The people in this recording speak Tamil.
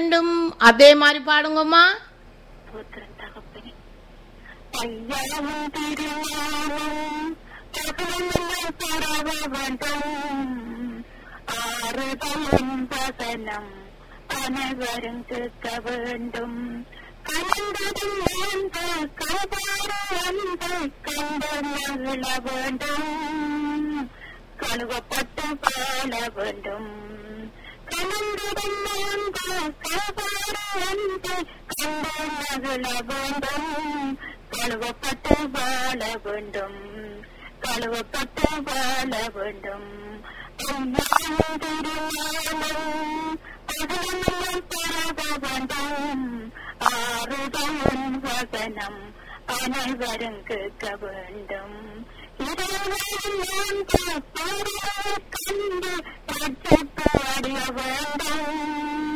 வேண்டும் அதே மாதிரி பாடுங்கம்மா சோத்திரம் தகப்பனே ஐயாவும் திருஞானம் தகவலும் பரவ வேண்டும் ஆறுதலும் வசனம் அனைவரும் கேட்க வேண்டும் கலந்ததும் அந்த கபார அந்த கண்டு மகிழ வேண்டும் கழுவப்பட்டு வாழ வேண்டும் கலந்ததும் அந்த கபார அந்த கண்டு மகிழ வேண்டும் கழுவப்பட்டு வாழ வேண்டும் கழுவப்பட்டு வாழ வேண்டும் ஐயாவும் திருஞானம் பகலும் பரவ வேண்டும் ஆறுதலும் வசனம் அனைவரும் கேட்க வேண்டும் இரவும் கண்டு ரட்சிப்பு அடைய வேண்டும்